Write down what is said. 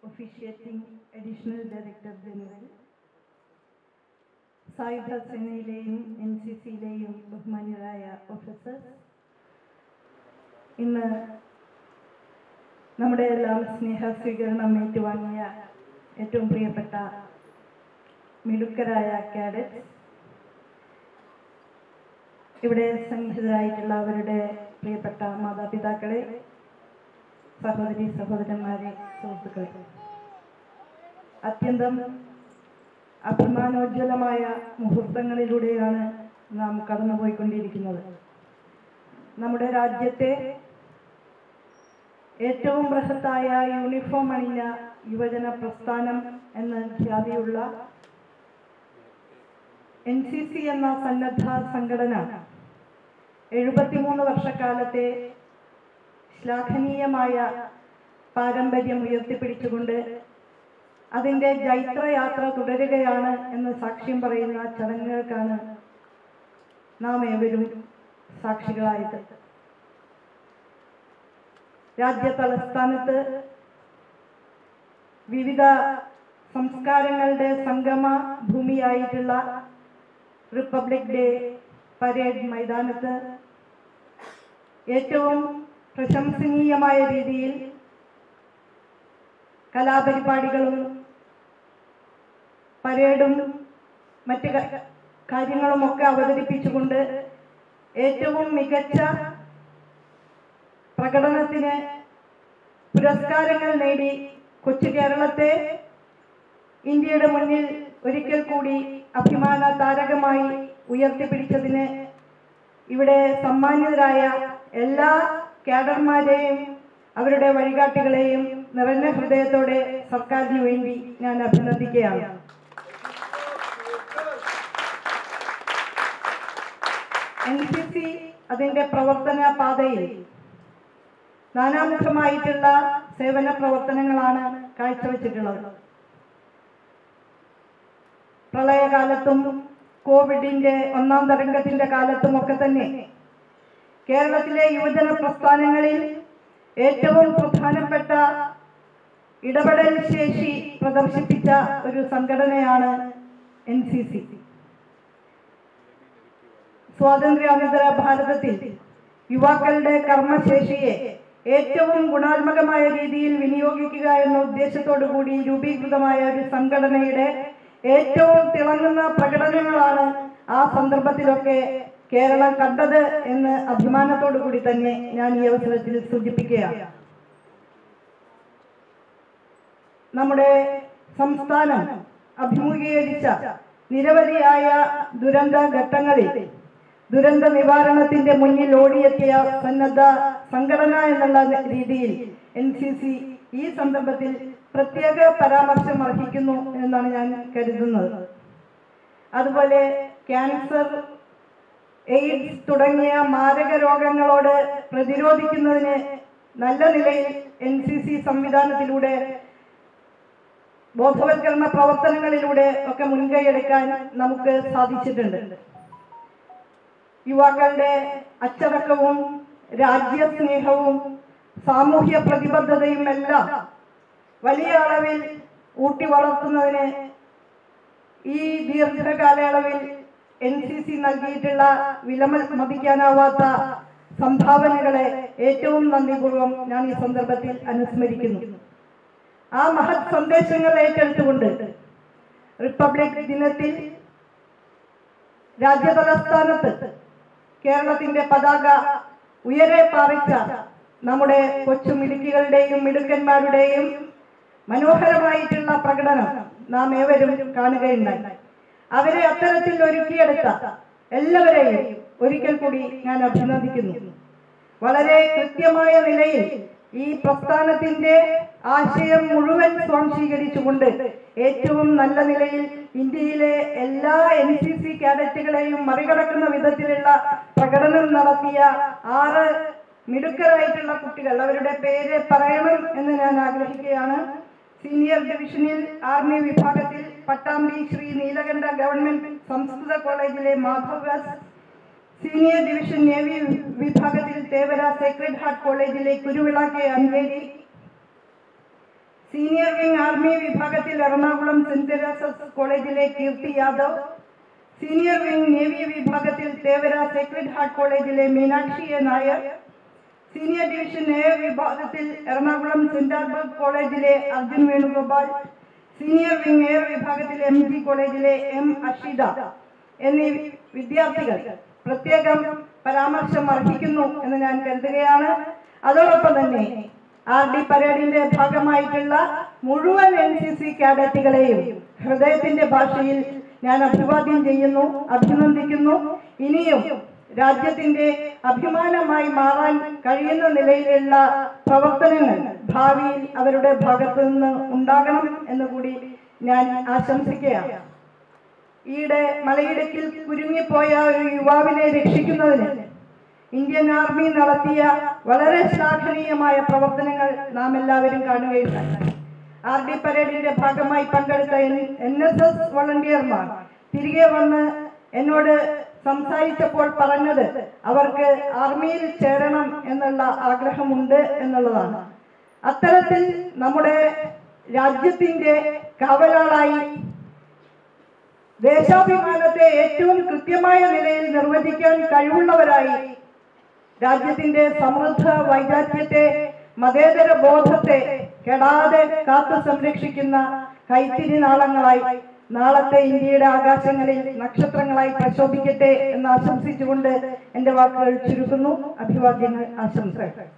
officiating Additional Director General, സായുധ സേനയിലെയും N C സിയിലെയും ബഹുമാന്യരായ officers ഇന്ന് നമ്മുടെ എല്ലാം സ്നേഹ സ്വീകരണം ഏറ്റുവാങ്ങിയ ഏറ്റവും പ്രിയപ്പെട്ട മിടുക്കരായ കാഡറ്റ്സ് ഇവിടെ സന്നിഹിതരായിട്ടുള്ള അവരുടെ പ്രിയപ്പെട്ട മാതാപിതാക്കളെ സഹോദരി സഹോദരന്മാരെ സുഹൃത്തുക്കളെ അത്യന്തം അഭിമാനോജ്വലമായ മുഹൂർത്തങ്ങളിലൂടെയാണ് നാം കടന്നുപോയിക്കൊണ്ടിരിക്കുന്നത് നമ്മുടെ രാജ്യത്തെ ഏറ്റവും ബൃഹത്തായ യൂണിഫോം അണിഞ്ഞ യുവജന പ്രസ്ഥാനം എന്ന ഖ്യാതിയുള്ള എൻ സി സി എന്ന സന്നദ്ധ സംഘടന എഴുപത്തിമൂന്ന് വർഷക്കാലത്തെ ശ്ലാഘനീയമായ പാരമ്പര്യം ഉയർത്തിപ്പിടിച്ചുകൊണ്ട് അതിൻ്റെ ജൈത്രയാത്ര തുടരുകയാണ് എന്ന് സാക്ഷ്യം പറയുന്ന ചടങ്ങുകൾക്കാണ് നാം ഏവരും സാക്ഷികളായത് രാജ്യ തലസ്ഥാനത്ത് വിവിധ സംസ്കാരങ്ങളുടെ സംഗമ ഭൂമിയായിട്ടുള്ള റിപ്പബ്ലിക് ഡേ പരേഡ് മൈതാനത്ത് ഏറ്റവും പ്രശംസനീയമായ രീതിയിൽ കലാപരിപാടികളും പരേഡും മറ്റ് ക- കാര്യങ്ങളുമൊക്കെ അവതരിപ്പിച്ചുകൊണ്ട് ഏറ്റവും മികച്ച പ്രകടനത്തിന് പുരസ്കാരങ്ങൾ നേടി കൊച്ചു കേരളത്തെ ഇന്ത്യയുടെ മുന്നിൽ ഒരിക്കൽ കൂടി അഭിമാന താരകമായി ഉയർത്തിപ്പിടിച്ചതിന് ഇവിടെ സമ്മാനിതരായ എല്ലാ കാഡർമാരെയും അവരുടെ വഴികാട്ടികളെയും നിറഞ്ഞ ഹൃദയത്തോടെ സർക്കാരിന് വേണ്ടി ഞാൻ അഭിനന്ദിക്കുകയാണ് എൻ സി സി അതിൻ്റെ പ്രവർത്തന പാതയിൽ നാനാമുഖമായിട്ടുള്ള സേവന പ്രവർത്തനങ്ങളാണ് കാഴ്ചവെച്ചിട്ടുള്ളത് പ്രളയകാലത്തും കോവിഡിന്റെ ഒന്നാം തരംഗത്തിന്റെ കാലത്തും ഒക്കെ തന്നെ കേരളത്തിലെ യുവജന പ്രസ്ഥാനങ്ങളിൽ ഏറ്റവും പ്രധാനപ്പെട്ട ഇടപെടൽ ശേഷി പ്രദർശിപ്പിച്ച ഒരു സംഘടനയാണ് എൻ സി സി സ്വാതന്ത്ര്യാനന്തര ഭാരതത്തിൽ യുവാക്കളുടെ കർമ്മശേഷിയെ ഏറ്റവും ഗുണാത്മകമായ രീതിയിൽ വിനിയോഗിക്കുക എന്ന ഉദ്ദേശത്തോടു കൂടി രൂപീകൃതമായ ഒരു സംഘടനയുടെ ഏറ്റവും തിളങ്ങുന്ന പ്രകടനങ്ങളാണ് ആ സന്ദർഭത്തിലൊക്കെ കേരളം കണ്ടത് എന്ന് അഭിമാനത്തോടു കൂടി തന്നെ ഞാൻ ഈ അവസരത്തിൽ സൂചിപ്പിക്കുകയാണ് നമ്മുടെ സംസ്ഥാനം അഭിമുഖീകരിച്ച നിരവധിയായ ദുരന്ത ഘട്ടങ്ങളിൽ ദുരന്ത നിവാരണത്തിന്റെ മുന്നിൽ ഓടിയെത്തിയ സന്നദ്ധ സംഘടന എന്നുള്ള രീതിയിൽ എൻ സി സി ഈ സന്ദർഭത്തിൽ പ്രത്യേക പരാമർശം അർഹിക്കുന്നു എന്നാണ് ഞാൻ കരുതുന്നത് അതുപോലെ ക്യാൻസർ എയ്ഡ്സ് തുടങ്ങിയ മാരക രോഗങ്ങളോട് പ്രതിരോധിക്കുന്നതിന് നല്ല നിലയിൽ എൻ സി സി സംവിധാനത്തിലൂടെ ബോധവൽക്കരണ പ്രവർത്തനങ്ങളിലൂടെ ഒക്കെ മുൻകൈയെടുക്കാൻ നമുക്ക് സാധിച്ചിട്ടുണ്ട് യുവാക്കളുടെ അച്ചടക്കവും രാജ്യസ്നേഹവും സാമൂഹ്യ പ്രതിബദ്ധതയും എല്ലാം വലിയ അളവിൽ ഊട്ടി വളർത്തുന്നതിന് ഈ ദീർഘകാലയളവിൽ എൻ സി സി നൽകിയിട്ടുള്ള വിലമതിക്കാനാവാത്ത സംഭാവനകളെ ഏറ്റവും നന്ദിപൂർവ്വം ഞാൻ ഈ സന്ദർഭത്തിൽ അനുസ്മരിക്കുന്നു ആ മഹത് സന്ദേശങ്ങൾ ഏറ്റെടുത്തുകൊണ്ട് റിപ്പബ്ലിക് ദിനത്തിൽ രാജ്യതലസ്ഥാനത്ത് കേരളത്തിന്റെ പതാക ഉയരെ പാറിച്ച നമ്മുടെ കൊച്ചു മിടുക്കികളുടെയും മിടുക്കന്മാരുടെയും മനോഹരമായിട്ടുള്ള പ്രകടനം നാം ഏവരും കാണുകയുണ്ടായി അവരെ അത്തരത്തിൽ ഒരുക്കിയെടുത്ത എല്ലാവരെയും ഒരിക്കൽ കൂടി ഞാൻ അഭിനന്ദിക്കുന്നു വളരെ കൃത്യമായ നിലയിൽ ഈ പ്രസ്ഥാനത്തിന്റെ ആശയം മുഴുവൻ സ്വാംശീകരിച്ചുകൊണ്ട് ഏറ്റവും നല്ല നിലയിൽ ഇന്ത്യയിലെ എല്ലാ എൻ സി സി കാഡറ്റുകളെയും മറികടക്കുന്ന വിധത്തിലുള്ള പ്രകടനം നടത്തിയ ആറ് മിടുക്കരായിട്ടുള്ള കുട്ടികൾ അവരുടെ പേര് പറയണം എന്ന് ഞാൻ ആഗ്രഹിക്കുകയാണ് സീനിയർ ഡിവിഷനിൽ ആർമി വിഭാഗത്തിൽ പട്ടാമ്പി ശ്രീ നീലകണ്ഠ ഗവൺമെന്റ് സംസ്കൃത കോളേജിലെ Madhav Vyas senior division navy വിഭാഗത്തിൽ തേവര സേക്രഡ് ഹാർട്ട് കോളേജിലെ Kuruvila K Anveri senior wing army വിഭാഗത്തിൽ എറണാകുളം സെന്റ് തെരേസസ് കോളേജിലെ Keerthi Yadav senior wing navy വിഭാഗത്തിൽ തേവര സേക്രഡ് ഹാർട്ട് കോളേജിലെ Meenakshi A Nair senior division A വിഭാഗത്തിൽ എറണാകുളം സെന്റ് ആൽബർട്ട് കോളേജിലെ Arjun Venugopal senior wing air വിഭാഗത്തിൽ എം ജി കോളേജിലെ എം അഷിത എന്നീ വിദ്യാർത്ഥികൾ പ്രത്യേകം പരാമർശം അർഹിക്കുന്നു എന്ന് ഞാൻ കരുതുകയാണ് അതോടൊപ്പം തന്നെ ആർ ഡി പരേഡിന്റെ ഭാഗമായിട്ടുള്ള മുഴുവൻ എൻ സി സി കാഡറ്റുകളെയും ഹൃദയത്തിന്റെ ഭാഷയിൽ ഞാൻ അഭിവാദ്യം ചെയ്യുന്നു അഭിനന്ദിക്കുന്നു ഇനിയും രാജ്യത്തിന്റെ അഭിമാനമായി മാറാൻ കഴിയുന്ന നിലയിലുള്ള പ്രവർത്തനങ്ങൾ ഭാവിയിൽ അവരുടെ ഭാഗത്തു നിന്ന് ഉണ്ടാകണം എന്ന് കൂടി ഞാൻ ആശംസിക്കുകയാണ് ഈയിടെ മലയിടുക്കിൽ കുരുങ്ങിപ്പോയ ഒരു യുവാവിനെ രക്ഷിക്കുന്നതിന് ഇന്ത്യൻ ആർമി നടത്തിയ വളരെ ശ്ലാഘനീയമായ പ്രവർത്തനങ്ങൾ നാം എല്ലാവരും കാണുകയുണ്ടായി ആർ ഡി പരേഡിന്റെ ഭാഗമായി പങ്കെടുത്ത എൻ എസ് എസ് വളണ്ടിയർമാർ തിരികെ വന്ന് എന്നോട് സംസാരിച്ചപ്പോൾ പറഞ്ഞത് അവർക്ക് ആർമിയിൽ ചേരണം എന്നുള്ള ആഗ്രഹമുണ്ട് എന്നുള്ളതാണ് അത്തരത്തിൽ നമ്മുടെ രാജ്യത്തിന്റെ കാവലാളായി ദേശാഭിമാനത്തെ ഏറ്റവും കൃത്യമായ നിലയിൽ നിർവചിക്കാൻ കഴിവുള്ളവരായി രാജ്യത്തിന്റെ സമൃദ്ധ വൈരാഗ്യത്തെ മതേതര ബോധത്തെ കെടാതെ കാത്തു സംരക്ഷിക്കുന്ന കൈത്തിരി നാളങ്ങളായി നാളത്തെ ഇന്ത്യയുടെ ആകാശങ്ങളിൽ നക്ഷത്രങ്ങളായി പ്രശോഭിക്കട്ടെ എന്ന് ആശംസിച്ചുകൊണ്ട് എന്റെ വാക്കുകൾ ചുരുക്കുന്നു അഭിവാദ്യങ്ങൾ ആശംസകൾ